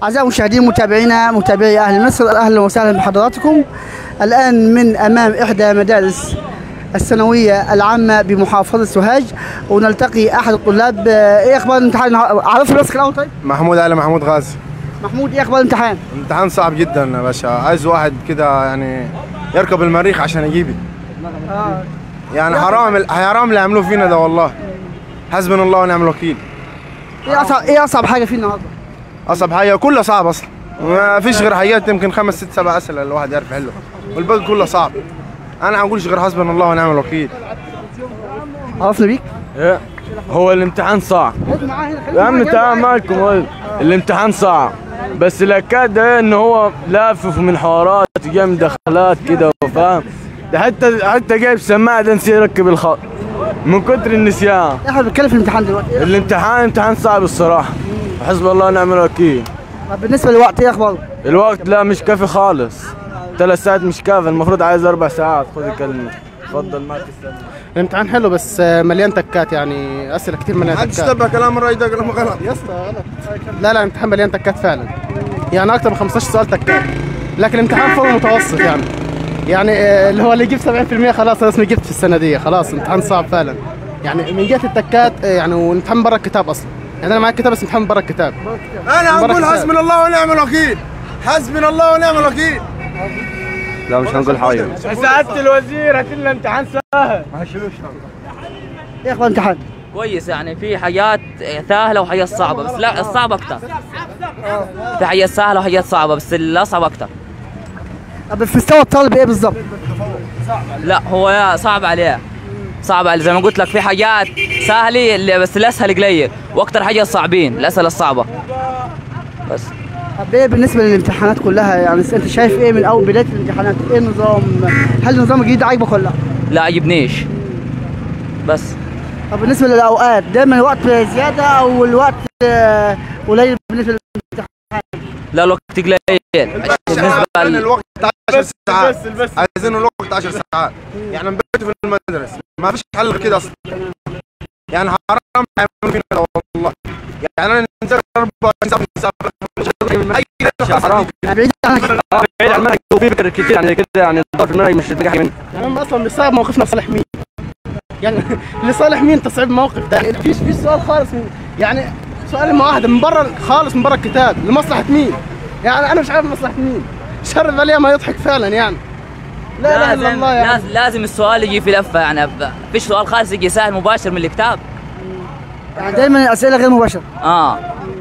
أعزائي المشاهدين متابعينا متابعي أهل مصر أهلا وسهلا بحضراتكم الآن من أمام إحدى مدارس الثانوية العامة بمحافظة سوهاج ونلتقي أحد الطلاب آه، إيه أخبار الامتحان عرفت نفسك الأول طيب؟ محمود علي محمود غازي محمود إيه أخبار الامتحان؟ امتحان صعب جدا يا باشا عايز واحد كده يعني يركب المريخ عشان يجيبي آه. يعني حرام حرام اللي عملوه فينا ده والله حسبنا الله ونعم الوكيل إيه أصعب إيه أصعب حاجة فيه النهاردة؟ اصعب حاجه كلها صعب اصلا ما فيش غير حاجات يمكن خمس ست سبع اسئله الواحد يعرف يحله والباقي كله صعب انا هقولش غير حسبنا الله ونعم الوكيل عرفنا بيك؟ إيه، هو الامتحان صعب خد معاه هنا خليك يا عم معاه تعال جنبه. معكم هاي. الامتحان صعب بس الاكاد ايه ان هو لافف من حوارات وجاي من دخلات كده فاهم ده حتى حتى جايب سماعه ده نسي يركب الخط من كتر النسيان احنا بنتكلم في الامتحان دلوقتي إيه؟ الامتحان امتحان صعب الصراحه حسب الله ونعم الوكيل طب بالنسبة للوقت إيه أخباره؟ الوقت لا مش كافي خالص ثلاث ساعات مش كافي المفروض عايز اربع ساعات خذ الكلمه تفضل ما تستنى الامتحان حلو بس مليان تكات يعني اسئله كتير مليان محدش تكات تبع كلام الراي ده كلام غلط يا اسطى غلط لا لا الامتحان مليان تكات فعلا يعني اكتر من 15 سؤال تكات لكن الامتحان فوق المتوسط يعني يعني آه، اللي هو اللي يجيب 70% خلاص رسمي جبت في السنه دي خلاص الامتحان صعب فعلا يعني من جهه التكات آه، يعني والامتحان برا الكتاب اصلا يعني انا معايا كتاب بس امتحان برا الكتاب انا مبارك هقول سعد. حسبنا الله ونعم الوكيل حسبنا الله ونعم الوكيل لا مش هنقول حاجه سعاده الوزير هات لنا امتحان سهل إيه أخبار الامتحان؟ كويس يعني في حاجات سهله وحاجات صعبه بس لا الصعب اكثر في حاجات سهله وحاجات صعبه بس الاصعب اكثر طب في مستوى الطالب إيه بالظبط؟ لا هو صعب عليه صعب عليه زي ما قلت لك في حاجات سهله اللي بس الاسهل قليل واكثر حاجه صعبين الاسئله الصعبه بس طب ايه بالنسبه للامتحانات كلها يعني انت شايف ايه من اول بدايه الامتحانات ايه النظام هل النظام الجديد عاجبك ولا لا لا عجبنيش بس طب بالنسبه للاوقات دايما الوقت زياده او الوقت آه، قليل بالنسبه لا الوقت قليل بالنسبه عايزين ل- الوقت 10 ساعات عايزين الوقت 10 ساعات يعني نبيته في المدرسه ما فيش حل غير كده اصلا يعني حرام يعملوا فينا ده والله يعني انا نزلت 24 ساعه في المسابقه اي حرام بعيد عنك بعيد عن المنهج وفي فكر كتير يعني كده يعني الضغط المنهج مش تلقى منه يعني انا اصلا بيصعب موقفنا لصالح مين؟ يعني لصالح مين تصعيب الموقف ده؟ يعني فيش فيش سؤال خالص من يعني سؤال المعاهده من بره خالص من بره الكتاب لمصلحه مين؟ يعني انا مش عارف مصلحه مين؟ شر البليه ما يضحك فعلا يعني لا اله الا لازم الله يعني لازم, لازم السؤال يجي في لفه يعني ب- فيش سؤال خالص يجي سهل مباشر من الكتاب يعني دايما الاسئله غير مباشره اه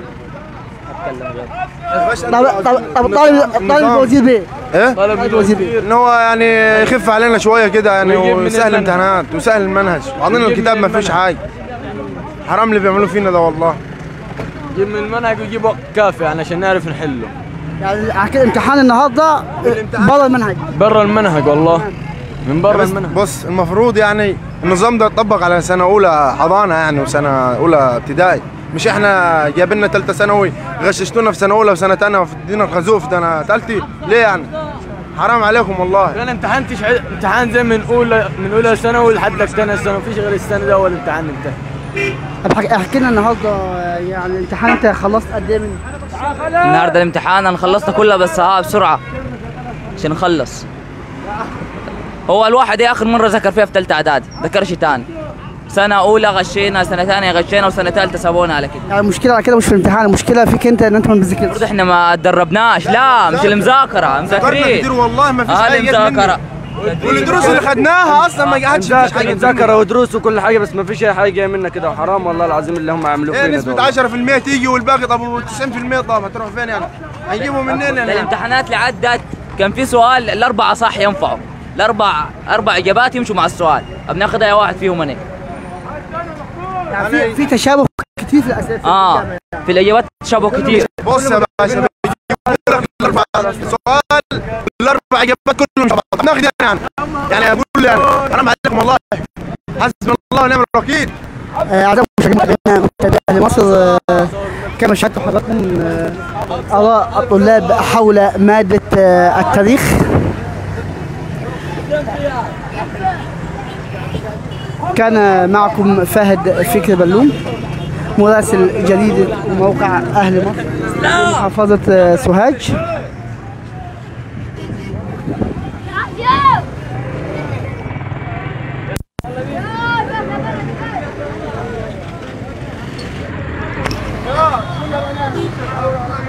طب طب طب طالب طالب الوزير بيه ايه طالب الوزير بيه ان هو يعني يخف علينا شويه كده يعني ويجيب من ويسهل المنهج. الامتحانات ويسهل المنهج وعطينا ويجيب الكتاب من ما فيش المنهج. حاجه حرام اللي بيعملوه فينا ده والله جيب من المنهج ويجيب وقت كافي يعني عشان نعرف نحله يعني على كده امتحان النهارده بره المنهج برا المنهج والله من برا بس المنهج بص المفروض يعني النظام ده يطبق على سنه اولى حضانه يعني وسنه اولى ابتدائي مش احنا جايبين لنا ثالثه ثانوي غششتونا في سنه اولى وسنه ثانيه وفدينا الخزوف ده انا ثالثي ليه يعني حرام عليكم والله انا امتحنتش ع- امتحان زي من اولى من اولى ثانوي لحد ثانيه ثانوي مفيش غير السنه ده اول امتحان انتهى طب حك- احكي لنا النهارده آه، يعني الامتحان انت خلصت قد ايه من النهارده الامتحان انا خلصت كله بس ها بسرعه عشان نخلص هو الواحد ايه اخر مره ذكر فيها في ثالثه اعدادي ذكرش تاني سنه اولى غشينا سنه ثانيه غشينا وسنه ثالثه سابونا على كده يعني المشكله على كده مش في الامتحان المشكله فيك انت ان انت ما بتذاكرش برضه احنا ما تدربناش لا مش المذاكره ذكرنا كتير مذاكرين والله ما فيش هذه حاجه جت مني. مذاكره والدروس اللي خدناها اصلا ما قعدتش مفيش حاجه مذاكره تذاكر ودروس وكل حاجه بس ما فيش اي حاجه جايه منا كده وحرام والله العظيم اللي هم عملوه ايه فينا نسبة ده 10% تيجي والباقي طب 90% طب هتروح فين يعني؟ هنجيبه منين ده يعني؟ الامتحانات اللي عدت كان في سؤال الاربعه صح ينفعوا الاربع اربع اجابات يمشوا مع السؤال بناخذ اي واحد فيهم انا يعني في في تشابه كتير في الاسئله في اه الإجابة. في الاجابات تشابه كتير بص يا باشا بيجيبوا لك الاربع سؤال الاربع اجابات كلهم شباب ناخذ يعني يعني اقول يعني حرام عليكم والله حسبنا الله ونعم الوكيل آه، أعزائي المشاهدين متابعينا أهل مصر آه، كما شاهدتوا حضراتكم آه، آراء الطلاب حول مادة آه، التاريخ كان معكم فهد فكر بلوم مراسل جديد موقع أهل مصر محافظة آه، سوهاج Yeah.